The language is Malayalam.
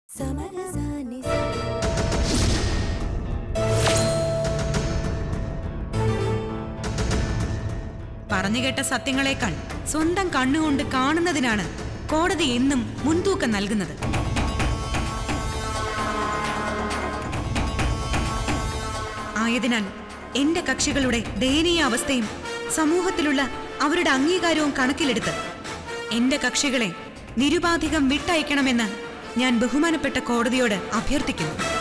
സമരസാനി പറഞ്ഞുകേട്ട സത്യങ്ങളെക്കാൾ സ്വന്തം കണ്ണുകൊണ്ട് കാണുന്നതിനാണ് കോടതി എന്നും മുൻതൂക്കം നൽകുന്നത് ആയതിനാൽ എന്റെ കക്ഷികളുടെ ദയനീയ അവസ്ഥയും സമൂഹത്തിലുള്ള അവരുടെ അംഗീകാരവും കണക്കിലെടുത്ത് എന്റെ കക്ഷികളെ നിരുപാധികം വിട്ടയക്കണമെന്ന് ഞാൻ ബഹുമാനപ്പെട്ട കോടതിയോട് അഭ്യർത്ഥിക്കുന്നു